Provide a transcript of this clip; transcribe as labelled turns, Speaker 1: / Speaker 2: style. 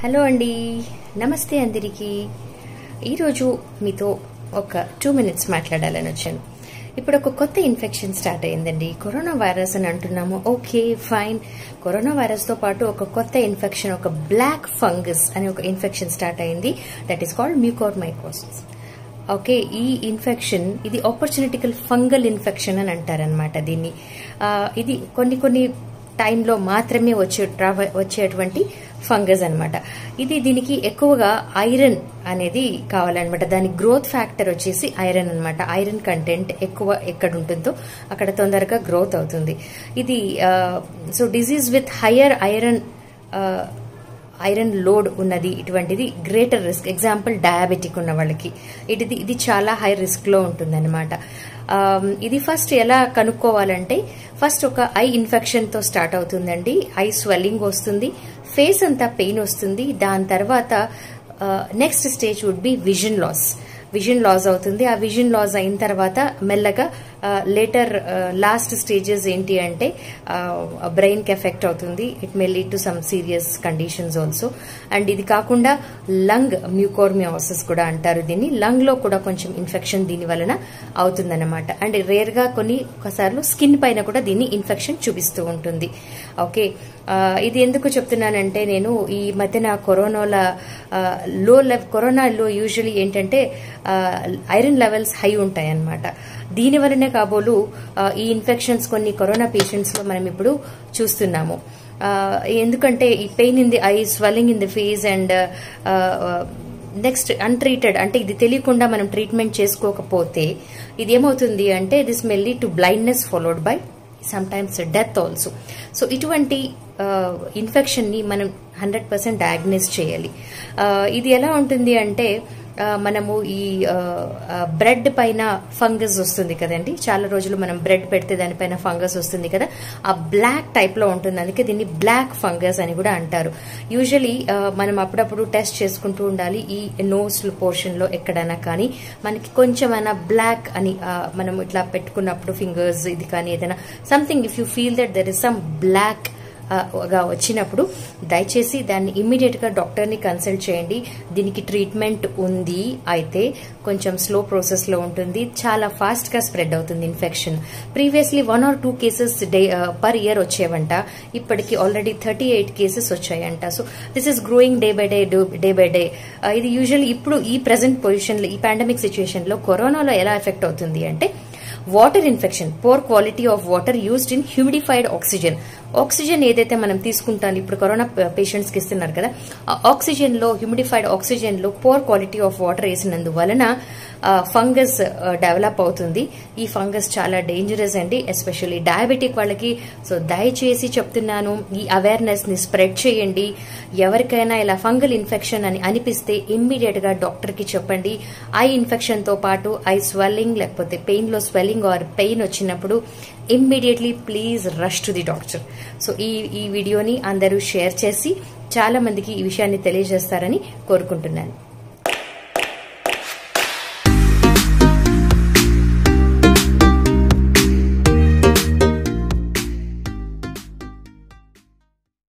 Speaker 1: hello అండి నమస్తే అందరికీ ఈరోజు మీతో ఒక టూ మినిట్స్ మాట్లాడాలని వచ్చాను ఇప్పుడు ఒక కొత్త ఇన్ఫెక్షన్ స్టార్ట్ అయిందండి కరోనా వైరస్ అని అంటున్నాము ఓకే ఫైన్ కరోనా వైరస్తో పాటు ఒక కొత్త ఇన్ఫెక్షన్ ఒక బ్లాక్ ఫంగస్ అనే ఒక ఇన్ఫెక్షన్ స్టార్ట్ అయింది that is called mucormycosis okay ఈ ఇన్ఫెక్షన్ ఇది ఆపర్చునిటికల్ ఫంగల్ ఇన్ఫెక్షన్ అని అంటారనమాట దీన్ని ఆ, ఇది కొన్ని కొన్ని టైంలో మాత్రమే వచ్చే ట్రావ- వచ్చేటువంటి ఫంగస్ అన్నమాట ఇది దీనికి ఎక్కువగా ఐరన్ అనేది కావాలన్నమాట దాని గ్రోత్ ఫ్యాక్టర్ వచ్చేసి ఐరన్ అన్నమాట ఐరన్ కంటెంట్ ఎక్కువ ఎక్కడ ఉంటుందో అక్కడ తొందరగా గ్రోత్ అవుతుంది ఇది so disease with higher iron iron load ఉన్నది ఇటువంటిది గ్రేటర్ రిస్క్ ఎగ్జాంపుల్ డయాబెటిక్ ఉన్న వాళ్ళకి ఇది ఇది చాలా హై రిస్క్ లో ఉంటుందన్నమాట ఆమ్, ఇది ఫస్ట్ ఎలా కనుక్కోవాలంటే ఫస్ట్ ఒక ఐ ఇన్ఫెక్షన్ తో స్టార్ట్ అవుతుందండి ఐ స్వెల్లింగ్ వస్తుంది ఫేస్ అంతా పెయిన్ వస్తుంది దాని తర్వాత next stage would be vision loss vision loss అవుతుంది ఆ విజన్ లాస్ అయిన తర్వాత మెల్లగా లేటర్ లాస్ట్ స్టేజెస్ ఏంటి అంటే బ్రెయిన్ కి ఎఫెక్ట్ అవుతుంది it may lead to some serious conditions also and ఇది కాకుండా లంగ్ మ్యూకోర్మియాసిస్ కూడా అంటారు దీన్ని లంగ్ లో కూడా కొంచెం ఇన్ఫెక్షన్ దీని వలన అవుతుందన్నమాట అండ్ రేర్ గా కొన్ని ఒకసార్లు స్కిన్ పైన కూడా దీన్ని ఇన్ఫెక్షన్ చూపిస్తూ ఉంటుంది ఓకే ఆ, ఇది ఎందుకు చెప్తున్నానంటే నేను ఈ మధ్యన కరోనాల లో లెవ్ కరోనాలో యూజువలీ ఏంటంటే ఐరన్ లెవెల్స్ హై ఉంటాయి అన్నమాట దీని వలనే కాబోలు ఆ, ఈ ఇన్ఫెక్షన్స్ కొన్ని కరోనా పేషెంట్స్ లో మనం ఇప్పుడు చూస్తున్నాము ఆ, ఎందుకంటే ఈ pain in the eye swelling in the face and next untreated అంటే ఇది తెలియకుండా మనం ట్రీట్మెంట్ చేసుకోకపోతే ఇది ఏమవుతుంది అంటే this may lead to blindness followed by some times death also so ఇటువంటి ఇన్ఫెక్షన్ ని మనం హండ్రెడ్ పర్సెంట్ డయాగ్నోస్ చేయాలి ఆ, ఇది ఎలా ఉంటుంది అంటే ఆ, మనము ఈ బ్రెడ్ పైన ఫంగస్ వస్తుంది కదండి చాలా రోజులు మనం బ్రెడ్ పెడితే దానిపైన ఫంగస్ వస్తుంది కదా ఆ బ్లాక్ టైప్ లో ఉంటుంది అందుకే దీన్ని బ్లాక్ ఫంగస్ అని కూడా అంటారు యూజువలీ మనం అప్పుడప్పుడు టెస్ట్ చేసుకుంటూ ఉండాలి ఈ నోస్ పోర్షన్ లో ఎక్కడైనా కానీ మనకి కొంచెమైనా బ్లాక్ అని ఆ, మనం ఇట్లా పెట్టుకున్నప్పుడు ఫింగర్స్ ఇది కానీ ఏదైనా something if you feel that there is some black ఆ, గా వచ్చినప్పుడు దయచేసి దాన్ని ఇమ్మీడియట్ గా డాక్టర్ ని కన్సల్ట్ చేయండి దీనికి ట్రీట్మెంట్ ఉంది అయితే కొంచెం స్లో ప్రాసెస్ లో ఉంటుంది చాలా ఫాస్ట్ గా స్ప్రెడ్ అవుతుంది infection previously one or two cases day per year వచ్చేవంట ఇప్పటికి ఆల్రెడీ థర్టీ ఎయిట్ కేసెస్ వచ్చాయంట so this is growing day by day day by day ఇది యూజువల్లీ ఇప్పుడు ఈ ప్రెసెంట్ పొజిషన్ లో ఈ పాండమిక్ సిచ్యుయేషన్ లో కరోనాలో ఎలా ఎఫెక్ట్ అవుతుంది అంటే water infection poor quality of water used in humidified oxygen oxygen ఏదైతే మనం తీసుకుంటాం ఇప్పుడు కరోనా పేషెంట్స్ కి ఇస్తున్నారు కదా ఆ ఆక్సిజన్ లో హ్యూమిడిఫైడ్ ఆక్సిజన్ లో పోర్ క్వాలిటీ ఆఫ్ వాటర్ వేసినందువలన ఫంగస్ డెవలప్ అవుతుంది ఈ ఫంగస్ చాలా డేంజరస్ అండి ఎస్పెషల్లీ డయాబెటిక్ వాళ్ళకి సో దయచేసి చెప్తున్నాను ఈ అవేర్నెస్ ని స్ప్రెడ్ చేయండి ఎవరికైనా ఇలా ఫంగల్ ఇన్ఫెక్షన్ అని అనిపిస్తే ఇమ్మీడియట్ గా డాక్టర్ కి చెప్పండి ఐ ఇన్ఫెక్షన్ తో పాటు ఐ స్వెల్లింగ్ లేకపోతే పెయిన్ లో స్వెల్లింగ్ ఆర్ పెయిన్ వచ్చినప్పుడు immediately please rush to the doctor so ఈ ఈ వీడియోని అందరూ షేర్ చేసి చాలా మందికి ఈ విషయాన్ని తెలియజేస్తారని కోరుకుంటున్నాను